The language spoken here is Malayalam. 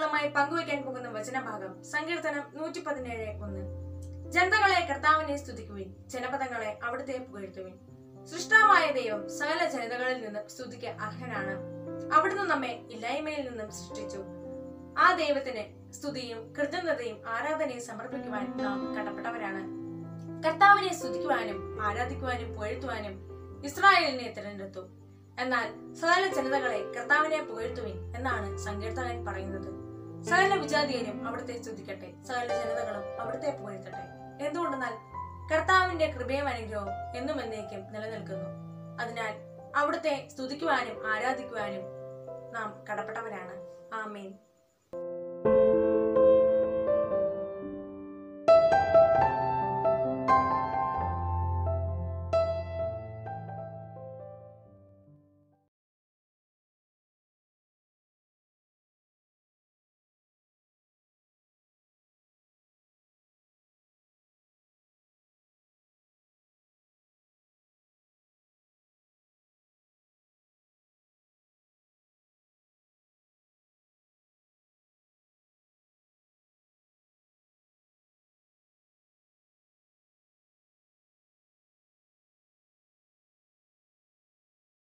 നാമായി പങ്കുവയ്ക്കാൻ പോകുന്ന വചനഭാഗം സങ്കീർത്തനം നൂറ്റി പതിനേഴ് ഒന്ന് ജനതകളെ കർത്താവിനെ സ്തുതിക്കുവിൻ ജനപദങ്ങളെ അവിടുത്തെ പുകഴ്ത്തുവിൻ സൃഷ്ടാവായ ദൈവം സകല ജനതകളിൽ നിന്നും സ്തുതിക്ക് അർഹനാണ് അവിടുന്ന് നമ്മെ ഇല്ലായ്മയിൽ നിന്നും സൃഷ്ടിച്ചു ആ ദൈവത്തിന് സ്തുതിയും കൃതജ്ഞതയും ആരാധനയും സമർപ്പിക്കുവാൻ നാം കടപ്പെട്ടവരാണ് കർത്താവിനെ സ്തുതിക്കുവാനും ആരാധിക്കുവാനും പുകഴ്ത്തുവാനും ഇസ്രായേലിനെ തിരഞ്ഞെടുത്തു എന്നാൽ സകല ജനതകളെ കർത്താവിനെ പുകഴ്ത്തുവിൻ എന്നാണ് സങ്കീർത്തകൻ പറയുന്നത് സകല വിജാതീയരും അവിടുത്തെ സ്തുതിക്കട്ടെ സകല ജനതകളും അവിടുത്തെ പുകഴ്ത്തട്ടെ എന്തുകൊണ്ടെന്നാൽ കർത്താവിന്റെ കൃപയും അനുഗ്രഹവും എന്നും എന്നേക്കും നിലനിൽക്കുന്നു അതിനാൽ അവിടുത്തെ സ്തുതിക്കുവാനും ആരാധിക്കുവാനും നാം കടപ്പെട്ടവരാണ് ആമേൻ